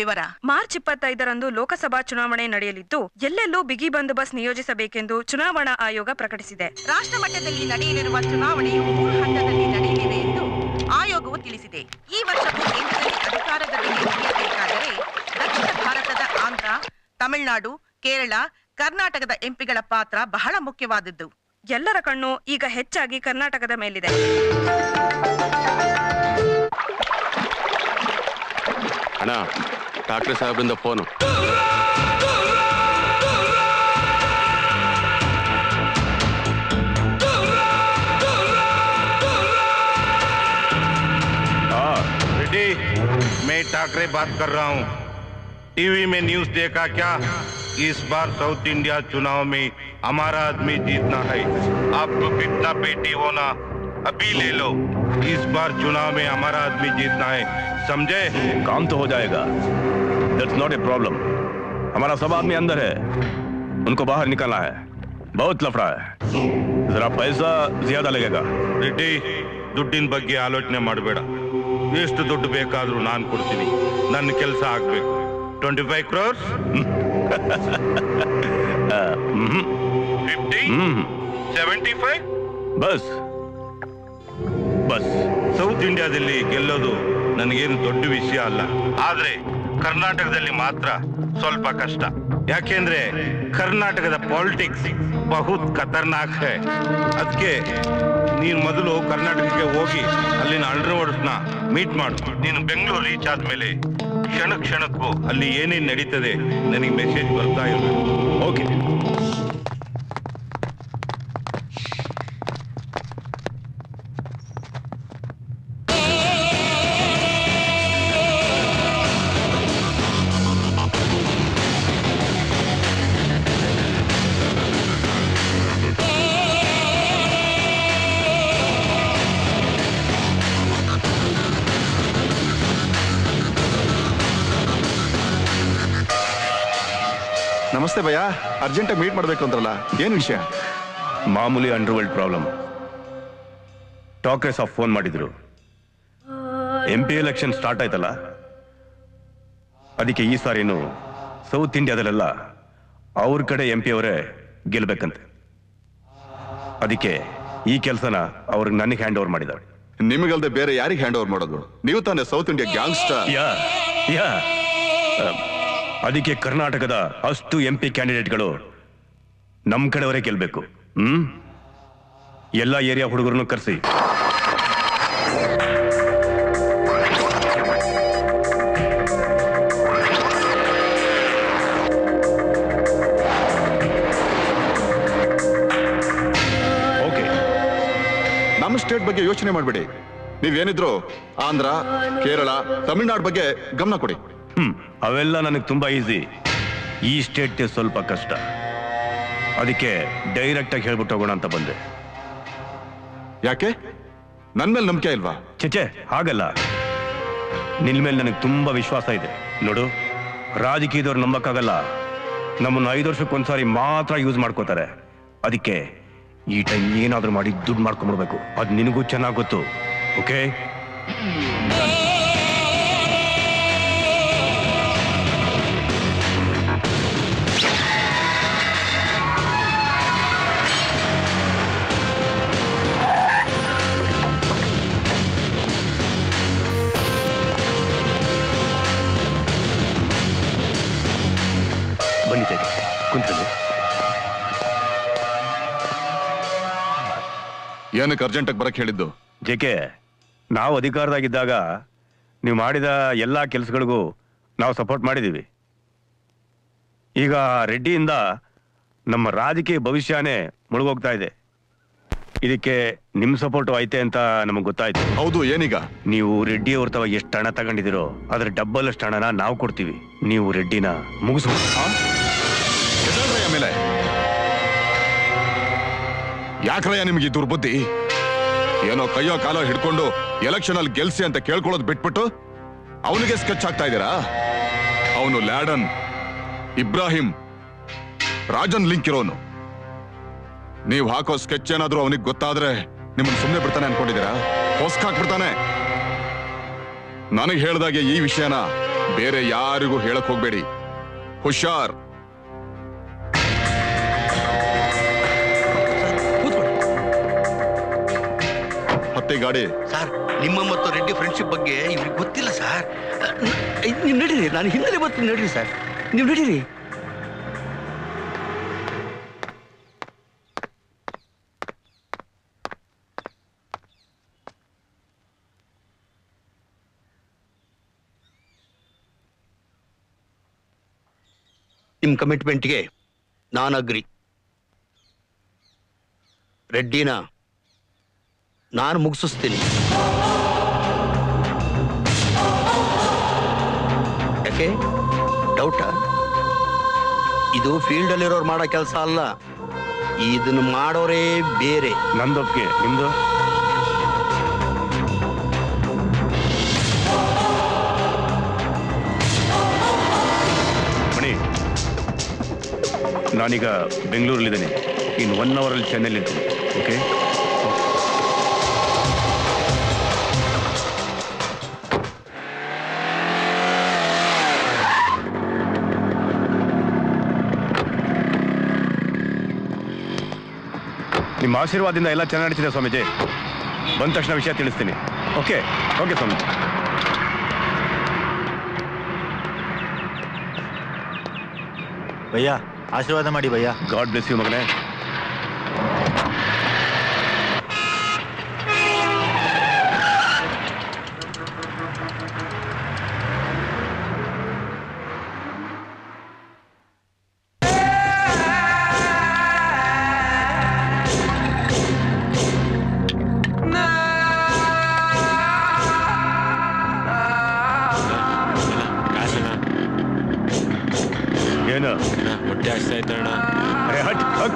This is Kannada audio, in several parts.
ವಿವರ ಮಾರ್ಚ್ ಇಪ್ಪತ್ತೈದರಂದು ಲೋಕಸಭಾ ಚುನಾವಣೆ ನಡೆಯಲಿದ್ದು ಎಲ್ಲೆಲ್ಲೂ ಬಿಗಿ ಬಂದೋಬಸ್ತ್ ನಿಯೋಜಿಸಬೇಕೆಂದು ಚುನಾವಣಾ ಆಯೋಗ ಪ್ರಕಟಿಸಿದೆ ರಾಷ್ಟ್ರ ಮಟ್ಟದಲ್ಲಿ ನಡೆಯಲಿರುವ ಚುನಾವಣೆಯು ಮೂರು ಹಂತದಲ್ಲಿ ನಡೆಯಲಿದೆ ಎಂದು ಆಯೋಗವು ತಿಳಿಸಿದೆ ಈ ವರ್ಷವೂ ಕೇಂದ್ರದಲ್ಲಿ ಅಧಿಕಾರದಲ್ಲಿ ಉಳಿಯಬೇಕಾದರೆ ದಕ್ಷಿಣ ಭಾರತದ ಆಂಧ್ರ ತಮಿಳುನಾಡು ಕೇರಳ ಕರ್ನಾಟಕದ ಎಂಪಿಗಳ ಪಾತ್ರ ಬಹಳ ಮುಖ್ಯವಾದದ್ದು ಎಲ್ಲರ ಕಣ್ಣು ಈಗ ಹೆಚ್ಚಾಗಿ ಕರ್ನಾಟಕದ ಮೇಲಿದೆ ಅಣ್ಣ ಠಾಕ್ರೆ ಸಾಹೇಬ್ರಿಂದ ಫೋನು रेड्डी मैं ठाकरे बात कर रहा हूँ टीवी में न्यूज देखा क्या इस बार साउथ इंडिया चुनाव में हमारा आदमी जीतना है आपको कितना पेटी होना अभी ले लो इस बार चुनाव में हमारा आदमी जीतना है समझे काम तो हो जाएगा दैट्स नॉट ए प्रॉब्लम हमारा सब आदमी अंदर है उनको बाहर निकालना है बहुत लफड़ा है जरा पैसा ज्यादा लगेगा ರೆಡ್ಡಿ ದುಡ್ಡಿನ ಬಗ್ಗೆ ಆಲೋಚನೆ ಮಾಡಬೇಡ ಎಷ್ಟು ದುಡ್ಡು ಬೇಕಾದ್ರೂ ನಾನು ಕೊಡ್ತೀನಿ ನನ್ನ ಕೆಲಸ ಆಗ್ಬೇಕು twenty five crores fifty seventy five ಬಸ್ ಬಸ್ ಸೌತ್ ಇಂಡಿಯಾದಲ್ಲಿ ಗೆಲ್ಲೋದು ನನಗೇನು ದೊಡ್ಡ ವಿಷಯ ಅಲ್ಲ ಆದ್ರೆ ಕರ್ನಾಟಕದಲ್ಲಿ ಮಾತ್ರ ಸ್ವಲ್ಪ ಕಷ್ಟ ಯಾಕೆಂದ್ರೆ ಕರ್ನಾಟಕದ ಪಾಲಿಟಿಕ್ಸ್ ಬಹುತ್ ಖತರ್ನಾಕ್ ಹೈ ಅದಕ್ಕೆ ನೀನ್ ಮೊದಲು ಕರ್ನಾಟಕಕ್ಕೆ ಹೋಗಿ ಅಲ್ಲಿನ ಅಂಡರ್ವರ್ಡ್ಸ್ನ ಮೀಟ್ ಮಾಡು ನೀನು ಬೆಂಗಳೂರು ರೀಚ್ ಆದ್ಮೇಲೆ ಕ್ಷಣ ಕ್ಷಣಕ್ಕೂ ಅಲ್ಲಿ ಏನೇನ್ ನಡೀತದೆ ನನಗೆ ಮೆಸೇಜ್ ಬರ್ತಾ ಇರಬೇಕು ಓಕೆ ನಮಸ್ತೆ ಭಯ್ಯ ಅರ್ಜೆಂಟಾಗಿ ಮೀಟ್ ಮಾಡ್ಬೇಕು ಅಂದ್ರಲ್ಲ ಏನ್ ವಿಷಯ ಮಾಮೂಲಿ ಅಂಡರ್ವರ್ಲ್ಡ್ ಪ್ರಾಬ್ಲಮ್ ಟಾಕ್ರೆಸ್ ಆಫ್ ಫೋನ್ ಮಾಡಿದ್ರು ಎಂ ಪಿ ಎಲೆಕ್ಷನ್ ಸ್ಟಾರ್ಟ್ ಆಯ್ತಲ್ಲ ಅದಕ್ಕೆ ಈ ಸಾರಿನು ಸೌತ್ ಇಂಡಿಯಾದಲ್ಲೆಲ್ಲ ಅವ್ರ ಕಡೆ ಎಂ ಪಿ ಅವರೇ ಗೆಲ್ಬೇಕಂತೆ ಅದಕ್ಕೆ ಈ ಕೆಲಸನ ಅವ್ರಿಗೆ ನನಗೆ ಹ್ಯಾಂಡ್ ಓವರ್ ಮಾಡಿದ್ದಾರೆ ನಿಮಗಲ್ದೆ ಬೇರೆ ಯಾರಿಗೆ ಹ್ಯಾಂಡ್ ಓವರ್ ಮಾಡೋದು ನೀವು ತಾನೇ south India gangster yeah yeah ಆ, ಅದಕ್ಕೆ ಕರ್ನಾಟಕದ ಅಷ್ಟು ಎಂ ಪಿ ಕ್ಯಾಂಡಿಡೇಟ್ಗಳು ನಮ್ಮ ಕಡೆಯವರೇ ಗೆಲ್ಬೇಕು ಹ್ಮ್ ಎಲ್ಲ ಏರಿಯಾ ಹುಡುಗರನ್ನು ಕರೆಸಿ ಓಕೆ ನಮ್ಮ ಸ್ಟೇಟ್ ಬಗ್ಗೆ ಯೋಚನೆ ಮಾಡಬೇಡಿ ನೀವೇನಿದ್ರು ಆಂಧ್ರ ಕೇರಳ ತಮಿಳ್ನಾಡು ಬಗ್ಗೆ ಗಮನ ಕೊಡಿ ಹ್ಮ್ ಅವೆಲ್ಲ ನನಗೆ ತುಂಬಾ ಈಸಿ ಈ ಸ್ಟೇಟ್ ಸ್ವಲ್ಪ ಕಷ್ಟ ಅದಕ್ಕೆ ಡೈರೆಕ್ಟ್ ಆಗಿ ಹೇಳ್ಬಿಟ್ಟು ಹೋಗೋಣ ಅಂತ ಬಂದೆ ಯಾಕೆ ನನ್ ಮೇಲೆ ನಂಬಿಕೆ ಇಲ್ವಾ ಚೇಚೆ ಹಾಗಲ್ಲ ನಿನ್ ಮೇಲೆ ನನಗೆ ತುಂಬಾ ವಿಶ್ವಾಸ ಇದೆ ನೋಡು ರಾಜಕೀಯದವ್ರು ನಂಬಕ್ಕಾಗಲ್ಲ ನಮ್ಮನ್ನ ಐದು ವರ್ಷಕ್ಕೊಂದ್ಸಾರಿ ಮಾತ್ರ ಯೂಸ್ ಮಾಡ್ಕೋತಾರೆ ಅದಕ್ಕೆ ಈ ಟೈಮ್ ಏನಾದ್ರೂ ಮಾಡಿ ದುಡ್ಡು ಮಾಡ್ಕೊಂಡ್ಬಿಡ್ಬೇಕು ಅದು ನಿನಗೂ ಚೆನ್ನಾಗಿ ಗೊತ್ತು ಓಕೆ ಬನ್ನಿ ತೇಜ ಕುಂತ್ಕೊಳ್ಳಿ ಏನಕ್ಕೆ ಅರ್ಜೆಂಟಾಗಿ ಬರಕ್ ಹೇಳಿದ್ದು ಜೆಕೆ ನಾವು ಅಧಿಕಾರದಾಗಿದ್ದಾಗ ನೀವು ಮಾಡಿದ ಎಲ್ಲ ಕೆಲಸಗಳಿಗೂ ನಾವು ಸಪೋರ್ಟ್ ಮಾಡಿದ್ದೀವಿ ಈಗ ರೆಡ್ಡಿಯಿಂದ ನಮ್ಮ ರಾಜಕೀಯ ಭವಿಷ್ಯನೇ ಮುಳುಗೋಗ್ತಾ ಇದೆ ಇದಕ್ಕೆ ನಿಮ್ಮ ಸಪೋರ್ಟ್ ಐತೆ ಅಂತ ನಮಗೆ ಗೊತ್ತಾಯ್ತು ಹೌದು ಏನೀಗ ನೀವು ರೆಡ್ಡಿ ಅವ್ರ ತವ ಎಷ್ಟು ಹಣ ತಗೊಂಡಿದ್ದೀರೋ ಅದ್ರ ಡಬ್ಬಲ್ ಅಷ್ಟು ಹಣನ ನಾವು ಕೊಡ್ತೀವಿ ನೀವು ರೆಡ್ಡಿನ ಮುಗಿಸ್ಬೋದು ಎದ್ದೇಳ್ರಯ್ಯ ಮೇಲೆ ಯಾಕ್ರಯ್ಯ ನಿಮ್ಗೆ ಈ ದುರ್ಬುದ್ಧಿ ಏನೋ ಕೈಯೋ ಕಾಲೋ ಹಿಡ್ಕೊಂಡು ಎಲೆಕ್ಷನ್ ಅಲ್ಲಿ ಗೆಲ್ಸಿ ಅಂತ ಕೇಳ್ಕೊಳ್ಳೋದು ಬಿಟ್ಬಿಟ್ಟು ಅವನಿಗೆ ಸ್ಕೆಚ್ ಆಗ್ತಾ ಇದ್ದೀರಾ ಅವನು ಲ್ಯಾಡನ್ ಇಬ್ರಾಹಿಂ ರಾಜನ್ ಲಿಂಕ್ ಇರೋನು ನೀವು ಹಾಕೋ ಸ್ಕೆಚ್ ಏನಾದ್ರೂ ಅವನಿಗೆ ಗೊತ್ತಾದ್ರೆ ನಿಮ್ಮನ್ನ ಸುಮ್ಮನೆ ಬಿಡ್ತಾನೆ ಅನ್ಕೊಂಡಿದ್ದೀರಾ ಹೊಸ್ಕ್ ಹಾಕ್ಬಿಡ್ತಾನೆ ನನಗೆ ಹೇಳ್ದಾಗೆ ಈ ವಿಷಯನ ಬೇರೆ ಯಾರಿಗೂ ಹೇಳಕ್ ಹೋಗ್ಬೇಡಿ ಹುಷಾರ್ ಹತ್ತೆ ಗಾಡಿ ಸರ್ ನಿಮ್ಮ ಮತ್ತು ರೆಡ್ಡಿ ಫ್ರೆಂಡ್ಶಿಪ್ ಬಗ್ಗೆ ಇವ್ರಿಗೆ ಗೊತ್ತಿಲ್ಲ ಸರ್ ನೀವು ನಡೀರಿ ನಾನು ಹಿಂದೆ ಬರ್ತೀನಿ ನಡೀರಿ ಸರ್ ನೀವು ನಡೀರಿ ನಿಮ್ಮ ಕಮಿಟ್ಮೆಂಟ್ಗೆ ನಾನು ಅಗ್ರಿ ರೆಡ್ಡಿನ ನಾನು ಮುಗಿಸ್ತೀನಿ ಯಾಕೆ ಡೌಟಾ ಇದು ಫೀಲ್ಡಲ್ಲಿರೋರು ಮಾಡೋ ಕೆಲಸ ಅಲ್ಲ ಇದನ್ನು ಮಾಡೋರೇ ಬೇರೆ ನಂದೊಪ್ಗೆ ನಿಮ್ದು ಮಣಿ ನಾನೀಗ ಬೆಂಗಳೂರಲ್ಲಿದ್ದೇನೆ ಇನ್ನು ಒನ್ ಅವರಲ್ಲಿ ಚೆನ್ನೈಲಿ ಇರ್ತೀನಿ ಓಕೆ ನಿಮ್ಮ ಆಶೀರ್ವಾದದಿಂದ ಎಲ್ಲ ಚೆನ್ನಾಗಿ ನಡೀತಿದೆ ಸ್ವಾಮೀಜಿ ಬಂದ ತಕ್ಷಣ ವಿಷಯ ತಿಳಿಸ್ತೀನಿ ಓಕೆ ಓಕೆ ಸ್ವಾಮೀಜಿ ಭಯ್ಯ ಆಶೀರ್ವಾದ ಮಾಡಿ ಭಯ್ಯ ಗಾಡ್ ಬ್ಲೆಸ್ ಯು ಮಗನೇ ಕಾಸಣ್ಣ ಏನು ಅಣ್ಣ ಹೊಟ್ಟೆ ಹಸ್ತಾ ಆಯ್ತಣ್ಣ ಅರೆ ಹಟ್ ಹಟ್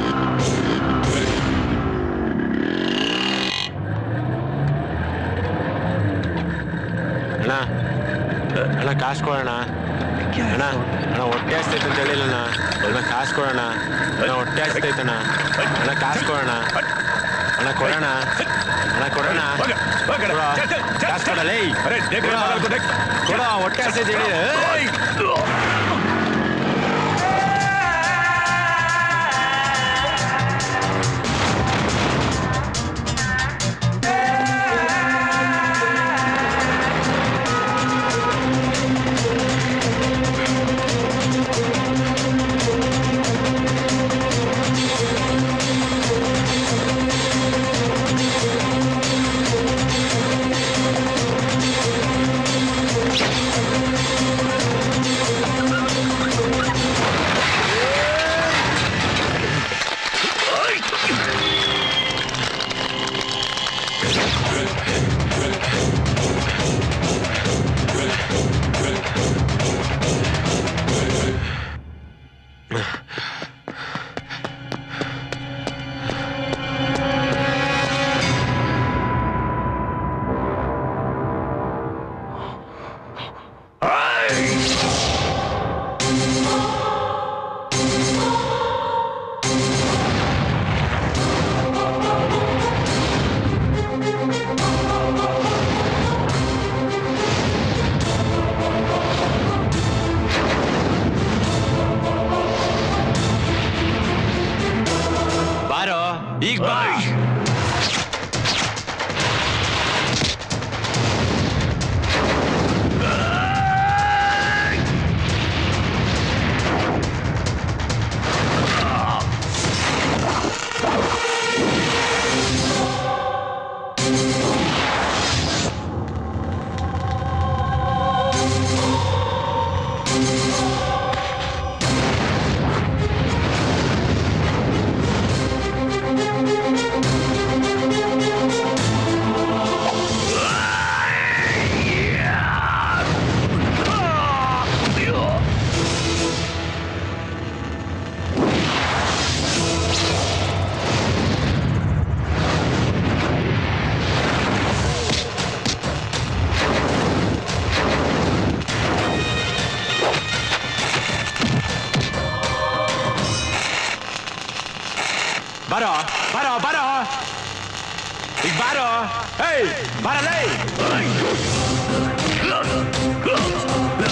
ಅಣ್ಣ ಅಣ್ಣ ಕಾಸು ಕೊಡೋಣ ಅಣ್ಣ ಅಣ್ಣ ಹೊಟ್ಟೆ ಹಸ್ತೈತೆ ಅಂತ ಹೇಳಿಲ್ಲಣ್ಣ ಅಣ್ಣ ಕಾಸು ಕೊಡೋಣ ಅಣ್ಣ ಹೊಟ್ಟೆ ಹಸ್ತೈತಣ್ಣ ಅಣ್ಣ ಕಾಸು ಕೊಡೋಣ ಅಣ್ಣ ಕೊಡೋಣ ಅಣ್ಣ ಕೊಡೋಣ ಕೊಡೋ. ಕಾಸು ಕೊಡಲೇ ಅರೆ ದೇಖ್ರೆ ಮಗಲ್ ಕೋ ದೇಖ್. ಕೊಡ ಹೊಟ್ಟೆ ಹಸ್ತೈತೆ ಹೇಳಿ ಏಯ್! ಬಾರೋ ಈಗ ಬಾ ಬಾರೋ ಬಾರೋ ಬಾರೋ ಈಗ ಬಾರೋ ಏಯ್ ಬಾರಲೇ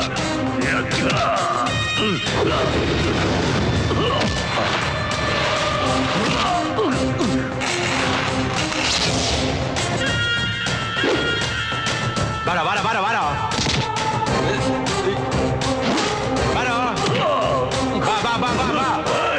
ಬಾರ ಬಾರ ಬಾರ ಬಾರ ಬಾರ ಬಾ ಬಾ ಬಾ ಬಾ ಬಾ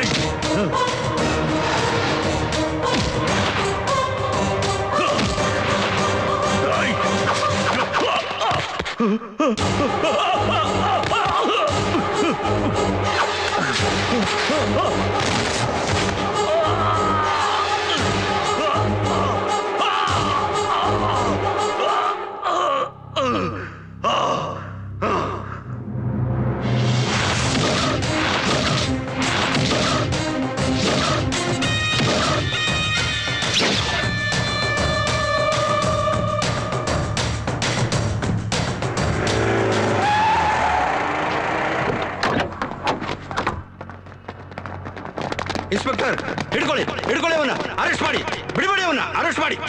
ಇನ್ಸ್ಪೆಕ್ಟರ್ ಹಿಡ್ಕೊಳ್ಳಿ ಹಿಡ್ಕೊಳ್ಳಿ ಅವನ್ನ ಅರೆಸ್ಟ್ ಮಾಡಿ ಬಿಡಿಬೇಡಿ ಅವನ್ನ ಅರೆಸ್ಟ್ ಮಾಡಿ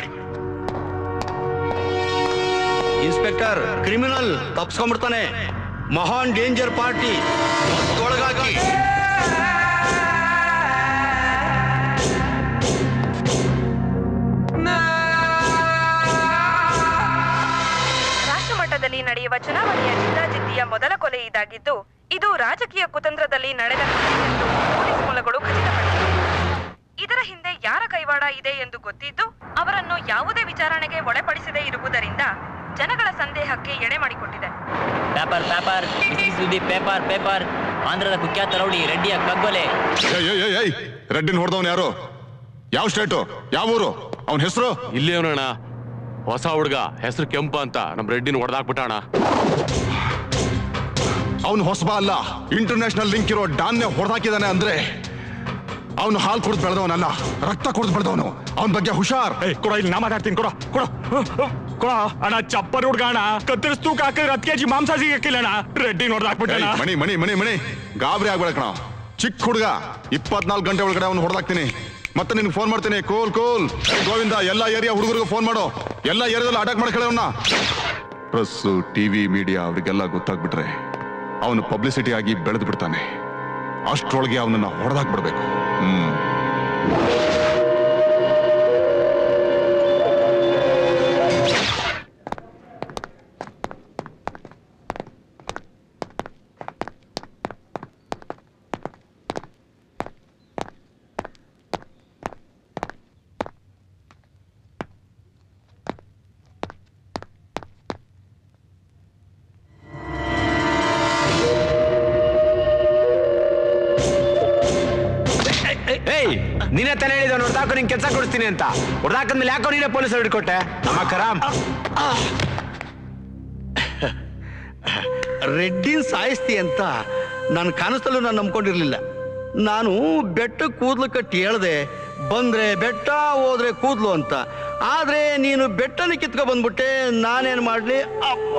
ಇನ್ಸ್ಪೆಕ್ಟರ್ ಕ್ರಿಮಿನಲ್ ತಪ್ಸ್ಕೊಂಡ್ಬಿಡ್ತಾನೆ ಮಹಾನ್ ಡೇಂಜರ್ ಪಾರ್ಟಿ ಒಳಗಾಗಿ ರಾಷ್ಟ್ರ ಮಟ್ಟದಲ್ಲಿ ನಡೆಯುವ ಚುನಾವಣೆಯ ಜಿದ್ದಾಜಿದ್ದಿಯ ಮೊದಲ ಕೊಲೆ ಇದಾಗಿದ್ದು ಇದು ರಾಜಕೀಯ ಕುತಂತ್ರದಲ್ಲಿ ನಡೆದ ಕೊಲೆ ಎಂದು ಪೊಲೀಸ್ ಮೂಲಗಳು ಖಚಿತಪಡಿಸಿವೆ ಇದರ ಹಿಂದೆ ಯಾರ ಕೈವಾಡ ಇದೆ ಎಂದು ಗೊತ್ತಿದ್ದು ಅವರನ್ನು ಯಾವುದೇ ವಿಚಾರಣೆಗೆ ಒಳಪಡಿಸದೇ ಇರುವುದರಿಂದ ಜನಗಳ ಸಂದೇಹಕ್ಕೆ ಎಡೆ ಮಾಡಿಕೊಟ್ಟಿದೆ ಪೇಪರ್ ಪೇಪರ್ ಬಿಸಿ ಬಿಸಿ ಸುದ್ದಿ ಪೇಪರ್ ಪೇಪರ್ ಆಂಧ್ರದ ಕುಖ್ಯಾತ ರೌಡಿ ರೆಡ್ಡಿಯ ಕಗ್ಗೊಲೆ ಏಯ್ ಏಯ್ ಏಯ್ ಏಯ್ ರೆಡ್ಡಿನ ಹೊಡೆದವನು ಯಾರು ಯಾವ ಸ್ಟೇಟು ಯಾವ ಊರು ಅವನ ಹೆಸರು ಇಲ್ಲಿ ಅವನಣ್ಣ ಹೊಸ ಹುಡುಗ ಹೆಸರು ಕೆಂಪ ಅಂತ ನಮ್ ರೆಡ್ಡಿನ ಹೊಡೆದಾಕ್ಬಿಟ್ಟಣ ಅವನು ಹೊಸಬ ಅಲ್ಲ ಇಂಟರ್ನ್ಯಾಷನಲ್ ಲಿಂಕ್ ಇರೋ ಡಾನ್ನೆ ಹೊಡೆದಾಕಿದಾನೆ ಅಂದ್ರೆ ಅವನು ಹಾಲು ಕುಡಿದು ಬೆಳೆದವನಲ್ಲ ರಕ್ತ ಕುಡಿದು ಬೆಳೆದವನು ಅವನ ಬಗ್ಗೆ ಹುಷಾರ್ ಕೊಡ ಇಲ್ಲಿ ನಾ ಮಾತಾಡ್ತೀನಿ ಕೊಡ ಕೊಡ ಕೊಡ ಅಣ್ಣ ಚಪ್ಪರ್ ಹುಡ್ಗ ಅಣ್ಣ ಕತ್ತರಿಸ್ ತೂಕ ಹಾಕಿದ್ರೆ ಹತ್ತು ಕೆಜಿ ಮಾಂಸ ಸಿಗಕ್ಕಿಲ್ಲ ಅಣ್ಣ ರೆಡ್ಡಿ ನೋಡ್ದು ಏಯ್, ಹಾಕ್ಬಿಟ್ಟಣ ಮಣಿ ಮಣಿ ಮಣಿ ಮಣಿ ಗಾಬರಿ ಆಗ್ಬೇಡ ಕಣ ಚಿಕ್ಕ ಹುಡುಗ ಇಪ್ಪತ್ನಾಲ್ಕು ಗಂಟೆ ಒಳಗಡೆ ಅವ್ನು ಹೊಡೆದಾಕ್ತೀನಿ ಮತ್ತೆ ನಿನ್ಗೆ ಫೋನ್ ಮಾಡ್ತೀನಿ ಕೂಲ್ ಕೂಲ್ ಏಯ್, ಗೋವಿಂದ ಎಲ್ಲ ಏರಿಯಾ ಹುಡುಗರಿಗೂ ಫೋನ್ ಮಾಡು ಎಲ್ಲ ಏರಿಯಾದಲ್ಲಿ ಅಟ್ಯಾಕ್ ಮಾಡ್ಕೊಳ್ಳಿ ಅವನ್ನ ಪ್ರೆಸ್ಸು ಟಿವಿ ಮೀಡಿಯಾ ಅವರಿಗೆಲ್ಲ ಗೊತ್ತಾಗ್ಬಿಟ್ರೆ ಅವನು ಪಬ್ಲಿಸಿಟಿ ಆಗಿ ಬೆಳೆದು ಬಿಡ್ತಾನೆ ಅಷ್ಟ್ರೊಳಗೆ ಅವನನ್ನ ಹೊಡೆದಾಕ್ಬಿಡ್ಬೇಕು ಹ್ಮ್ ಏಯ್ ನೀನೇ ತಾನೇ ಹೇಳಿದ ಹೊಡೆದಾಕ ನಿಂಗೆ ಕೆಲಸ ಕೊಡಿಸ್ತೀನಿ ಅಂತ ಹೊಡೆದಾಕದ್ಮೇಲೆ ಯಾಕೋ ನೀನೇ ಪೊಲೀಸರು ಹಿಡ್ಕೊಟ್ಟೆ ನಮ್ಮ ಕರಾಮ್ ರೆಡ್ಡಿನ್ ಸಾಯಿಸ್ತಿ ಅಂತ ನನ್ನ ಕನಸಲ್ಲೂ ನಾನು ನಂಬ್ಕೊಂಡಿರ್ಲಿಲ್ಲ ನಾನು ಬೆಟ್ಟ ಕೂದಲು ಕಟ್ಟಿ ಹೇಳ್ದೆ ಬಂದ್ರೆ ಬೆಟ್ಟ ಹೋದ್ರೆ ಕೂದಲು ಅಂತ ಆದ್ರೆ ನೀನು ಬೆಟ್ಟನ ಕಿತ್ಕೊ ಬಂದ್ಬಿಟ್ಟೆ ನಾನೇನ್ ಮಾಡ್ಲಿ ಅಪ್ಪ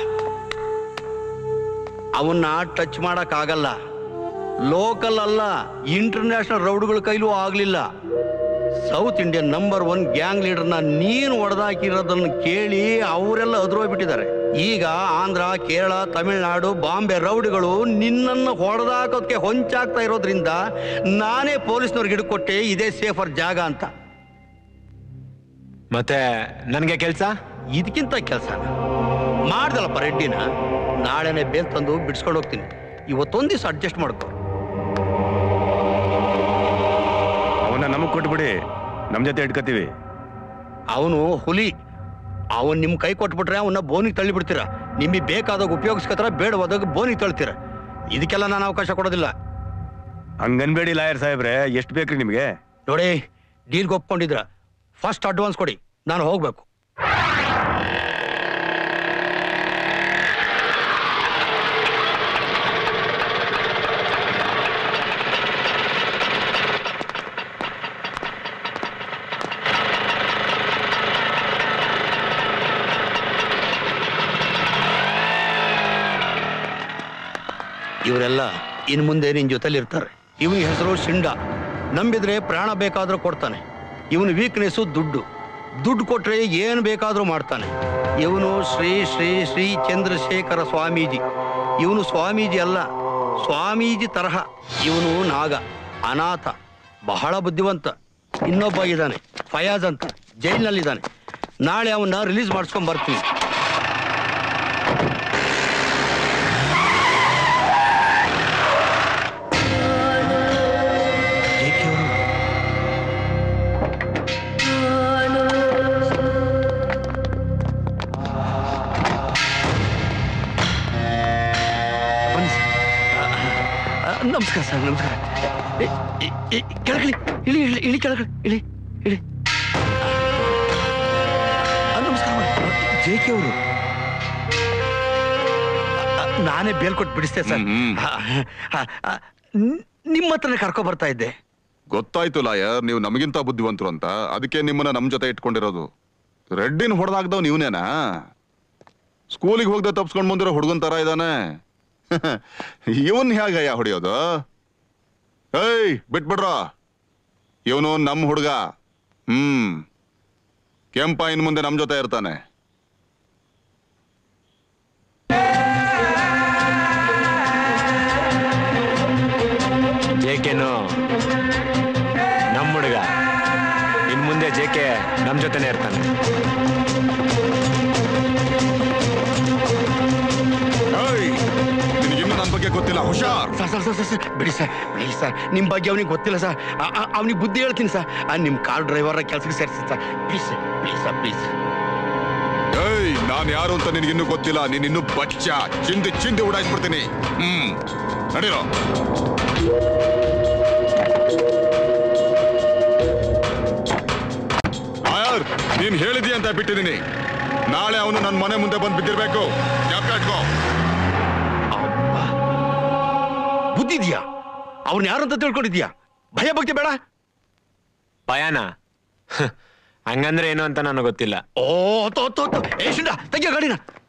ಅವನ್ನ ಟಚ್ ಮಾಡಕ್ಕಾಗಲ್ಲ ಲೋಕಲ್ ಅಲ್ಲ ಇಂಟರ್ನ್ಯಾಷನಲ್ ರೌಡ್ಗಳ ಕೈಲೂ ಆಗ್ಲಿಲ್ಲ south Indian number one gang ಲೀಡರ್ನ ನೀನು ಹೊಡೆದಾಕಿರೋದನ್ನ ಕೇಳಿ ಅವರೆಲ್ಲ ಅದ್ರೋಗ್ಬಿಟ್ಟಿದ್ದಾರೆ ಈಗ ಆಂಧ್ರ ಕೇರಳ ತಮಿಳುನಾಡು ಬಾಂಬೆ ರೌಡಿಗಳು ನಿನ್ನನ್ನು ಹೊಡೆದಾಕೋದಕ್ಕೆ ಹೊಂಚಾಗ್ತಾ ಇರೋದ್ರಿಂದ ನಾನೇ ಪೊಲೀಸ್ನವ್ರಿಗೆ ಹಿಡ್ಕೊಟ್ಟೆ ಇದೇ ಸೇಫರ್ ಜಾಗ ಅಂತ ಮತ್ತೆ ನನ್ಗೆ ಕೆಲ್ಸ ಇದಕ್ಕಿಂತ ಕೆಲಸ ಮಾಡ್ದಲ್ಲಪ್ಪ ರೆಡ್ಡಿನ ನಾಳೆನೆ ಬೇಲ್ ತಂದು ಬಿಡ್ಸ್ಕೊಂಡು ಹೋಗ್ತೀನಿ ಇವತ್ತೊಂದು ದಿವಸ ಅಡ್ಜಸ್ಟ್ ಮಾಡ್ಕೊ ಅವನ್ನ ನಮಗ್ ಕೊಟ್ಬಿಡಿ ನಮ್ ಜೊತೆ ಇಟ್ಕೋತೀವಿ ಅವನು ಹುಲಿ ಅವನ್ ನಿಮ್ ಕೈ ಕೊಟ್ಬಿಟ್ರೆ ಅವನ್ನ ಬೋನಿಗೆ ತಳ್ಳಿ ಬಿಡ್ತೀರ ನಿಮಗೆ ಬೇಕಾದಾಗ ಉಪಯೋಗಿಸ್ಕೊತಾರ ಬೇಡವಾದಾಗ ಬೋನಿಗೆ ತಳ್ತೀರ ಇದಕ್ಕೆಲ್ಲ ನಾನು ಅವಕಾಶ ಕೊಡೋದಿಲ್ಲ ಹಂಗನ್ಬೇಡಿ ಲಾಯರ್ ಸಾಹೇಬ್ರೆ ಎಷ್ಟು ಬೇಕ್ರಿ ನಿಮ್ಗೆ ನೋಡಿ ಡೀಲ್ಗೆ ಒಪ್ಕೊಂಡಿದ್ರ ಫಸ್ಟ್ ಅಡ್ವಾನ್ಸ್ ಕೊಡಿ ನಾನು ಹೋಗ್ಬೇಕು ಇವರೆಲ್ಲ ಇನ್ ಮುಂದೆ ನಿನ್ ಜೊತೆಲಿ ಇರ್ತಾರೆ ಇವನ ಹೆಸರು ಶಿಂಡ ನಂಬಿದ್ರೆ ಪ್ರಾಣ ಬೇಕಾದ್ರೂ ಕೊಡ್ತಾನೆ ಇವನ ವೀಕ್ನೆಸ್ಸು ದುಡ್ಡು ದುಡ್ಡು ಕೊಟ್ರೆ ಏನು ಬೇಕಾದ್ರೂ ಮಾಡ್ತಾನೆ ಇವನು ಶ್ರೀ ಶ್ರೀ ಶ್ರೀ ಚಂದ್ರಶೇಖರ ಸ್ವಾಮೀಜಿ ಇವನು ಸ್ವಾಮೀಜಿ ಅಲ್ಲ ಸ್ವಾಮೀಜಿ ತರಹ ಇವನು ನಾಗ ಅನಾಥ ಬಹಳ ಬುದ್ಧಿವಂತ ಇನ್ನೊಬ್ಬ ಇದ್ದಾನೆ ಫಯಾಜ್ ಅಂತ ಜೈಲಿನಲ್ಲಿದ್ದಾನೆ ನಾಳೆ ಅವನ್ನ ರಿಲೀಸ್ ಮಾಡಿಸ್ಕೊಂಡ್ ಬರ್ತೀನಿ ಬನ್ನಿ ಸರ್. ಆ, ಆ, ನಮಸ್ಕಾರ ಸರ್ ನಮಸ್ಕಾರ ಇ- ಇ- ಇ- ಕೆಳಗಿಳಿ ಇಳಿ ಇಳಿ ಇಳಿ ಕೆಳಗಡೆ ಇಳಿ ಇಳಿ ಆ, ನಮಸ್ಕಾರ ಜೆ ಕೆ ಅವರು ನಾನೇ ಬೇಲ್ ಕೊಟ್ಟು ಬಿಡಿಸ್ತೆ ಸರ್ ಹ್ಮ್, ಹ್ಮ್. ಆ, ಆ, ಆ, ನ್- ನಿಮ್ಮ ಹತ್ರನೇ ಕರ್ಕೊ ಬರ್ತಾ ಇದ್ದೆ ಗೊತ್ತಾಯ್ತು ಲಾಯರ್ ನೀವು ನಮಗಿಂತ ಬುದ್ಧಿವಂತರು ಅಂತ ಅದಕ್ಕೆ ನಿಮ್ಮನ್ನ ನಮ್ ಜೊತೆ ಇಟ್ಕೊಂಡಿರೋದು ರೆಡ್ಡಿನ ಹೊಡೆದಾಗ್ದವ್ ನೀವ್ನೇನಾ ಸ್ಕೂಲಿಗೆ ಹೋಗದೆ ತಪ್ಸ್ಕೊಂಡ್ ಬಂದಿರೋ ಹುಡುಗನ್ ತರ ಇದ್ದಾನೆ ಇವನ್ ಹೇಗಯ್ಯ ಹೊಡಿಯೋದು ಏಯ್ ಬಿಟ್ಬಿಡ್ರ ಇವನು ನಮ್ ಹುಡುಗ ಹ್ಮ್ ಕೆಂಪ ಇನ್ ಮುಂದೆ ನಮ್ ಜೊತೆ ಇರ್ತಾನೆ ಜೇಕೆನು ನಮ್ಮ ಹುಡುಗ ಇನ್ ಮುಂದೆ ಜೇಕೆ ನಮ್ ಜೊತೆನೆ ಇರ್ತಾನೆ ಏಯ್ ನಿನಗಿನ್ನೂ ನನ್ ಬಗ್ಗೆ ಗೊತ್ತಿಲ್ಲ ಹುಷಾರ್ sir sir sir sir sir ಬಿಡಿ ಸರ್ ಬಿಡಿ ಸರ್ ನಿಮ್ಮ ಬಗ್ಗೆ ಅವನಿಗೆ ಗೊತ್ತಿಲ್ಲ ಸರ್ ಅವನಿಗೆ ಬುದ್ಧಿ ಹೇಳ್ತೀನಿ ಸರ್ ನಿಮ್ಮ ಕಾರ್ ಡ್ರೈವರ್ ಕೆಲಸಕ್ಕೆ ಸೇರಿಸಿ sir please sir please sir please ಏಯ್ ನಾನ್ ಯಾರು ಅಂತ ನಿನಗಿನ್ನೂ ಗೊತ್ತಿಲ್ಲ ನೀನ್ ಇನ್ನೂ ಬಚ್ಚ ಚಿಂದಿ ಚಿಂದಿ ಉಡಾಯಿಸ್ಬಿಡ್ತೀನಿ ಹ್ಮ್ ನಡೀರೋ ಆಯರ್ ನೀನ್ ಹೇಳಿದ್ಯ ಅಂತ ಬಿಟ್ಟಿದ್ದೀನಿ ನಾಳೆ ಅವನು ನನ್ನ ಮನೆ ಮುಂದೆ ಬಂದು ಬಿದ್ದಿರ್ಬೇಕು ಜ್ಞಾಪಕ ಇಟ್ಕೋ ಬುದ್ಧಿ ಇದೆಯಾ ಅವ್ರನ್ನ ಯಾರು ಅಂತ ತಿಳ್ಕೊಂಡಿದ್ಯಾ ಭಯ ಭಕ್ತಿ ಬೇಡ ಭಯಾನ ಹಂಗಂದ್ರೆ ಏನು ಅಂತ ನನಗೆ ಗೊತ್ತಿಲ್ಲ ಓ ತೋ ತೋ ತೋ ಏ ಶಿಂಡ ತೆಗಿಯೋ ಗಾಡಿನ